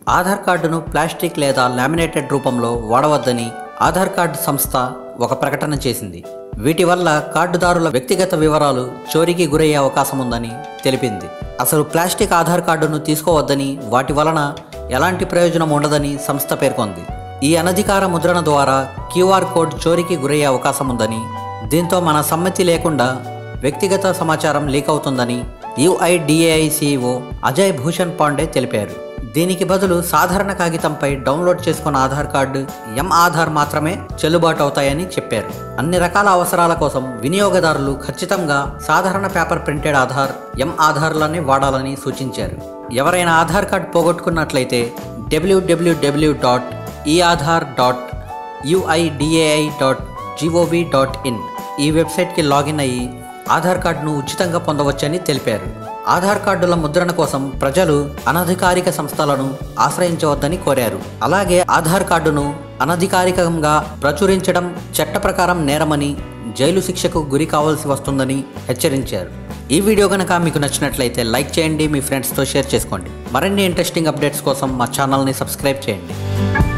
ఆధార్ కార్డును ప్లాస్టిక్ లేదా లామినేటెడ్ రూపంలో వాడవద్దని ఆధార్ కార్డు సంస్థ ఒక ప్రకటన చేసింది వీటి వల్ల కార్డుదారుల వ్యక్తిగత వివరాలు చోరీకి గురయ్యే అవకాశం ఉందని తెలిపింది అసలు ప్లాస్టిక్ ఆధార్ కార్డును తీసుకోవద్దని వాటి వలన ఎలాంటి ప్రయోజనం ఉండదని సంస్థ పేర్కొంది ఈ అనధికార ముద్రణ ద్వారా క్యూఆర్ కోడ్ చోరీకి గురయ్యే అవకాశం ఉందని దీంతో మన సమ్మతి లేకుండా వ్యక్తిగత సమాచారం లీక్ అవుతుందని యుఐడిఏఐ సిఇఓ అజయ్ భూషణ్ పాండే తెలిపారు దీనికి బదులు సాధారణ కాగితంపై డౌన్లోడ్ చేసుకున్న ఆధార్ కార్డు ఎం ఆధార్ మాత్రమే చెల్లుబాటు అవుతాయని చెప్పారు అన్ని రకాల అవసరాల కోసం వినియోగదారులు ఖచ్చితంగా సాధారణ పేపర్ ప్రింటెడ్ ఆధార్ ఎం ఆధార్లనే వాడాలని సూచించారు ఎవరైనా ఆధార్ కార్డ్ పోగొట్టుకున్నట్లయితే డబ్ల్యూడబ్ల్యూడబ్ల్యూ dot eAadhaar dot UIDAI dot GOV dot in ఈ వెబ్సైట్కి లాగిన్ అయ్యి ఆధార్ కార్డును ఉచితంగా పొందవచ్చని తెలిపారు ఆధార్ కార్డుల ముద్రణ కోసం ప్రజలు అనధికారిక సంస్థలను ఆశ్రయించవద్దని కోరారు అలాగే ఆధార్ కార్డును అనధికారికంగా ప్రచురించడం చట్ట ప్రకారం నేరమని జైలు శిక్షకు గురి కావాల్సి వస్తుందని హెచ్చరించారు ఈ వీడియో కనుక మీకు నచ్చినట్లయితే లైక్ చేయండి మీ ఫ్రెండ్స్తో షేర్ చేసుకోండి మరిన్ని ఇంట్రెస్టింగ్ అప్డేట్స్ కోసం మా ఛానల్ని సబ్స్క్రైబ్ చేయండి